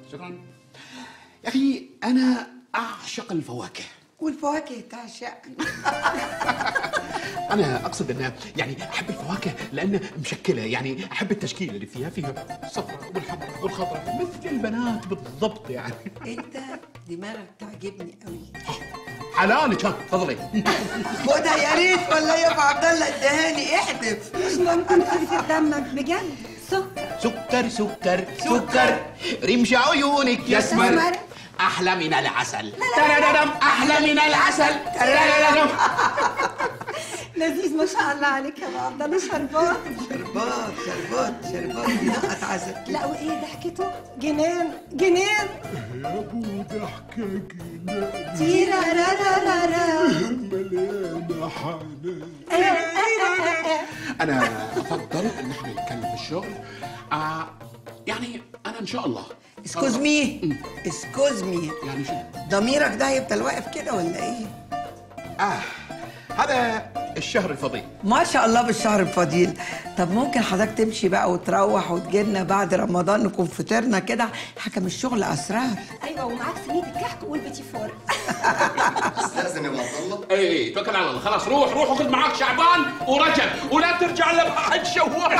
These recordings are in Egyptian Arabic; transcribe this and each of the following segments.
شكرا يا اخي انا اعشق الفواكه والفواكه تعشق انا اقصد ان يعني احب الفواكه لان مشكله يعني احب التشكيله اللي فيها فيها الصفراء والحمراء والخضراء مثل البنات بالضبط يعني انت دماغك تعجبني قوي حلالك ها تفضلي خدها يا ريت ولا يا ابو عبد الله ادهاني احذف مش ممكن تنزل دمك بجد سكر سكر سكر سكر رمش عيونك يسمر يسمر. احلى من العسل ترارم احلى من العسل ترارم لذيذ ما شاء الله عليك يا ابو عبد الله شربات شربات شربات شربات بينقط عسل لا وايه ضحكته جنان جنان يا ابو ضحكة جنان تيرا را را را را مليانة حنان انا افضل ان احنا نتكلم في الشغل آه يعني انا ان شاء الله اسكوز مي اسكوز مي يعني شو ضميرك ده هيفضل واقف كده ولا ايه اه هذا الشهر الفضيل ما شاء الله بالشهر الفضيل طب ممكن حضرتك تمشي بقى وتروح وتجيلنا بعد رمضان نكون فطرنا كده حكم الشغل اسرار ايوه ومعاك صينيه الكحك والبيتي فور استاذن يا ابو عبد الله اي اي توكل على الله خلاص روح روح وخذ معاك شعبان ورجب ولا ترجع الا بعد شوال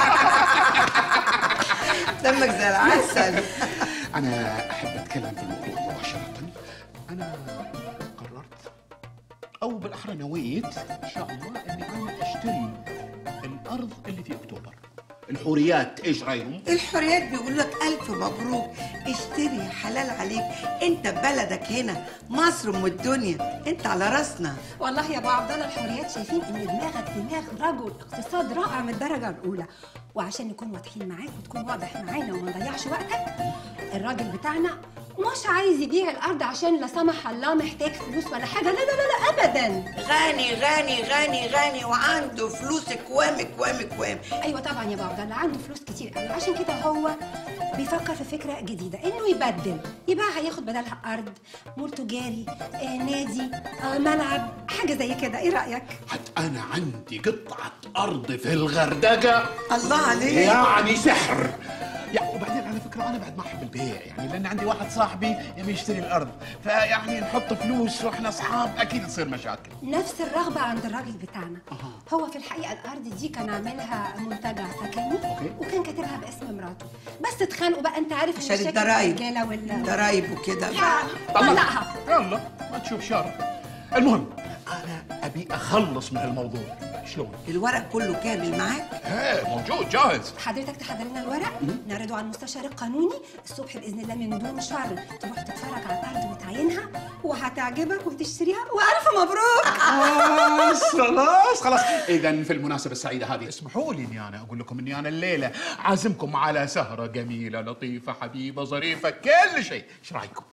دمك زي العسل انا احب اتكلم في الموضوع مباشره انا قررت او بالاحرى نويت ان شاء الله اني انا اشتري الارض اللي في اكتوبر الحوريات ايش رايهم الحريات بيقول لك الف مبروك اشتري حلال عليك انت بلدك هنا مصر ام الدنيا انت على راسنا والله يا ابو عبد الله الحوريات شايفين ان دماغك دماغ رجل اقتصاد رائع من الدرجه الاولى وعشان نكون واضحين معاك وتكون واضح معانا وما نضيعش وقتك الراجل بتاعنا مش عايز يبيع الارض عشان لا سمح الله محتاج فلوس ولا حاجه لا لا لا, لا ابدا غني غني غني غني وعنده فلوس كوام كوام كوام ايوه طبعا يا ابو عبد الله عنده فلوس كتير قوي عشان كده هو بيفكر في فكره جديده انه يبدل يبيعها ياخد بدلها ارض مول تجاري آه نادي آه ملعب حاجه زي كده ايه رايك حتى انا عندي قطعه ارض في الغردقه الله عليك يعني سحر يا وبعدين على فكره انا بعد ما احب البيع يعني لان عندي واحد صاحبي يبي يشتري الارض فيعني نحط فلوس واحنا اصحاب اكيد تصير مشاكل نفس الرغبه عند الراجل بتاعنا هو في الحقيقه الارض دي كان عاملها منتجع سكني أوكي. وكان كاتبها باسم مراته بس اتخانقوا بقى انت عارف عشان مشاكل الضرايب الرجاله وال ضرايب وكده يا طلقها يلا ما تشوف شر المهم انا ابي اخلص من الموضوع شلون؟ الورق كله كامل معاك ايه موجود جاهز حضرتك تحضر لنا الورق نعرضه على المستشار القانوني الصبح باذن الله من دون شر تروح تتفرج على الارض وتعينها وهتعجبك وتشتريها والف مبروك خلاص خلاص خلاص اذا في المناسبه السعيده هذه اسمحوا لي اني انا اقول لكم اني انا الليله عازمكم على سهره جميله لطيفه حبيبه ظريفه كل شيء ايش رايكم